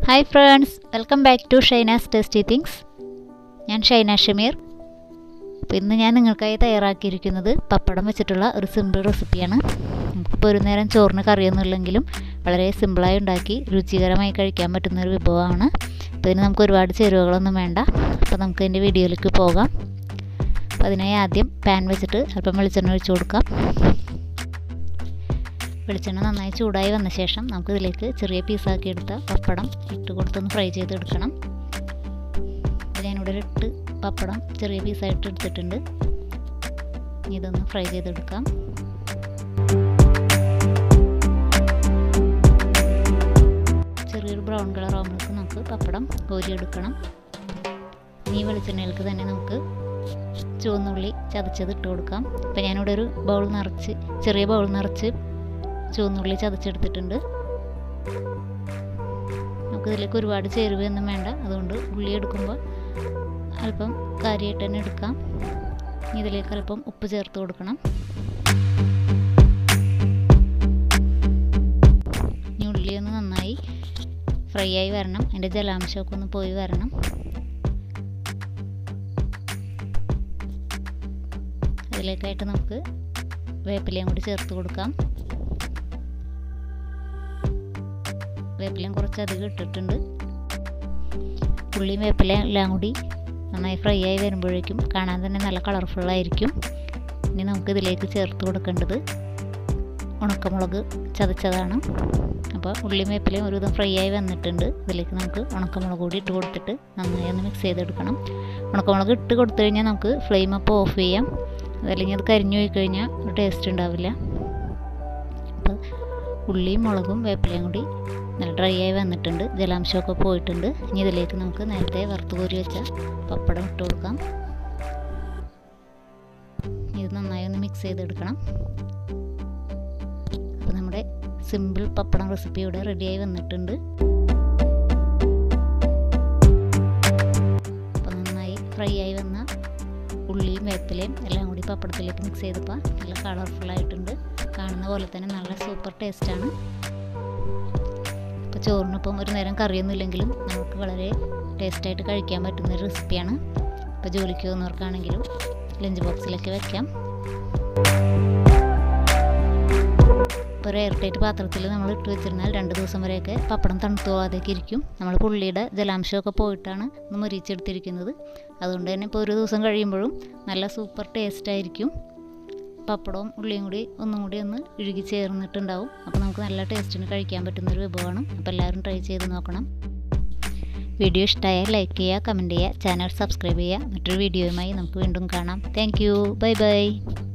hi friends welcome back to Shaina's tasty things ഞാൻ ഷൈന ഷമീർ അപ്പോൾ ഇന്ന് ഞാൻ നിങ്ങൾക്കായി തയ്യാറാക്കിയിരിക്കുന്നത് പപ്പടം വെച്ചിട്ടുള്ള ഒരു സിമ്പിൾ റെസിപ്പിയാണ് നമുക്കിപ്പോൾ ഒരു നേരം ചോറിന് കറിയൊന്നുമില്ലെങ്കിലും വളരെ സിമ്പിളായി ഉണ്ടാക്കി രുചികരമായി കഴിക്കാൻ പറ്റുന്ന ഒരു വിഭവമാണ് അപ്പോൾ ഇതിന് നമുക്ക് ഒരുപാട് ചേരുവകളൊന്നും വേണ്ട അപ്പോൾ നമുക്ക് ഇതിൻ്റെ വീഡിയോയിലേക്ക് പോകാം അപ്പോൾ അതിനായി ആദ്യം പാൻ വെച്ചിട്ട് അല്പം വെളിച്ചെണ്ണ ഒഴിച്ചു കൊടുക്കാം വെളിച്ചെണ്ണ നന്നായി ചൂടായി വന്ന ശേഷം നമുക്ക് ഇതിലേക്ക് ചെറിയ പീസാക്കി എടുത്ത പപ്പടം ഇട്ട് കൊടുത്തൊന്ന് ഫ്രൈ ചെയ്തെടുക്കണം അപ്പോൾ ഞാനിവിടെ ഒരു എട്ട് പപ്പടം ചെറിയ പീസായിട്ട് എടുത്തിട്ടുണ്ട് ഇതൊന്ന് ഫ്രൈ ചെയ്തെടുക്കാം ചെറിയൊരു ബ്രൗൺ കളർ ആകുമ്പോഴേക്കും നമുക്ക് പപ്പടം കോരിയെടുക്കണം ഈ വെളിച്ചെണ്ണയിലേക്ക് തന്നെ നമുക്ക് ചുവന്നുള്ളി ചതച്ചത് ഇട്ട് കൊടുക്കാം അപ്പോൾ ഞാനിവിടെ ഒരു ബൗൾ നിറച്ച് ചെറിയ ബൗൾ നിറച്ച് ചുവന്നുള്ളി ചതച്ചെടുത്തിട്ടുണ്ട് നമുക്കിതിലേക്ക് ഒരുപാട് ചേരുവയൊന്നും വേണ്ട അതുകൊണ്ട് ഉള്ളി എടുക്കുമ്പോൾ അല്പം കാര്യമായിട്ട് തന്നെ എടുക്കാം ഇതിലേക്ക് അല്പം ഉപ്പ് ചേർത്ത് കൊടുക്കണം ഇനി ഉള്ളി ഒന്ന് നന്നായി ഫ്രൈ ആയി വരണം അതിൻ്റെ ജലാംശമൊക്കെ ഒന്ന് പോയി വരണം അതിലേക്കായിട്ട് നമുക്ക് വേപ്പിലയും കൂടി ചേർത്ത് കൊടുക്കാം വേപ്പിലയും കുറച്ച് അധികം ഇട്ടിട്ടുണ്ട് ഉള്ളിയും വേപ്പിലയും എല്ലാം കൂടി നന്നായി ഫ്രൈ ആയി വരുമ്പോഴേക്കും കാണാൻ തന്നെ നല്ല കളർഫുള്ളായിരിക്കും ഇനി നമുക്ക് ഇതിലേക്ക് ചേർത്ത് കൊടുക്കേണ്ടത് ഉണക്കമുളക് ചതച്ചതാണ് അപ്പോൾ ഉള്ളിയും വേപ്പിലയും ഒരുവിധം ഫ്രൈ ആയി വന്നിട്ടുണ്ട് ഇതിലേക്ക് നമുക്ക് ഉണക്കമുളക് കൂടി ഇട്ട് കൊടുത്തിട്ട് നന്നായി ഒന്ന് മിക്സ് ചെയ്തെടുക്കണം ഉണക്കമുളക് ഇട്ട് കൊടുത്തു കഴിഞ്ഞാൽ നമുക്ക് ഫ്ലെയിം അപ്പോൾ ഓഫ് ചെയ്യാം അതല്ലെങ്കിൽ അത് കരിഞ്ഞു പോയി കഴിഞ്ഞാൽ ഒരു ടേസ്റ്റ് ഉണ്ടാവില്ല അപ്പോൾ ഉള്ളിയും മുളകും വേപ്പിലയും കൂടി നല്ല ഡ്രൈ ആയി വന്നിട്ടുണ്ട് ജലാംശമൊക്കെ പോയിട്ടുണ്ട് ഇനി ഇതിലേക്ക് നമുക്ക് നേരത്തെ വറുത്ത് കോരി വെച്ച പപ്പടം ഇട്ട് കൊടുക്കാം ഇത് നന്നായി ഒന്ന് മിക്സ് ചെയ്തെടുക്കണം അപ്പോൾ നമ്മുടെ സിമ്പിൾ പപ്പടം റെസിപ്പി ഇവിടെ റെഡിയായി വന്നിട്ടുണ്ട് അപ്പോൾ നന്നായി ഫ്രൈ ആയി വന്ന ഉള്ളിയും വേപ്പിലയും എല്ലാം കൂടി പപ്പടത്തിലേക്ക് മിക്സ് ചെയ്തപ്പോൾ നല്ല കളർഫുള്ളായിട്ടുണ്ട് കാണുന്ന പോലെ തന്നെ നല്ല സൂപ്പർ ടേസ്റ്റാണ് ഇപ്പോൾ ചോറിനൊപ്പം ഒരു നേരം കറിയൊന്നും ഇല്ലെങ്കിലും നമുക്ക് വളരെ ടേസ്റ്റായിട്ട് കഴിക്കാൻ പറ്റുന്ന ഒരു റെസിപ്പിയാണ് ഇപ്പോൾ ജോലിക്ക് പോകുന്നവർക്കാണെങ്കിലും ലഞ്ച് ബോക്സിലൊക്കെ വെക്കാം ഇപ്പോൾ ഒരു എയർ ടൈറ്റ് പാത്രത്തിൽ നമ്മൾ ഇട്ട് വെച്ചിരുന്നാൽ രണ്ട് ദിവസം വരെയൊക്കെ പപ്പടം തണുത്തു പോകാതെയൊക്കെ ഇരിക്കും നമ്മൾ പുള്ളിയുടെ ജലാംശമൊക്കെ പോയിട്ടാണ് ഒന്ന് മുരിച്ചെടുത്തിരിക്കുന്നത് അതുകൊണ്ട് തന്നെ ഇപ്പോൾ ഒരു ദിവസം കഴിയുമ്പോഴും നല്ല സൂപ്പർ ടേസ്റ്റ് ആയിരിക്കും പപ്പടവും ഉള്ളിയും കൂടി ഒന്നും കൂടി ഒന്ന് ഇഴുകി ചേർന്നിട്ടുണ്ടാവും അപ്പോൾ നമുക്ക് നല്ല ടേസ്റ്റിന് കഴിക്കാൻ പറ്റുന്ന ഒരു വിഭവമാണ് അപ്പോൾ എല്ലാവരും ട്രൈ ചെയ്ത് നോക്കണം വീഡിയോ ഇഷ്ടമായാൽ ലൈക്ക് ചെയ്യുക കമൻറ്റ് ചെയ്യുക ചാനൽ സബ്സ്ക്രൈബ് ചെയ്യുക മറ്റൊരു വീഡിയോയുമായി നമുക്ക് വീണ്ടും കാണാം താങ്ക് ബൈ ബൈ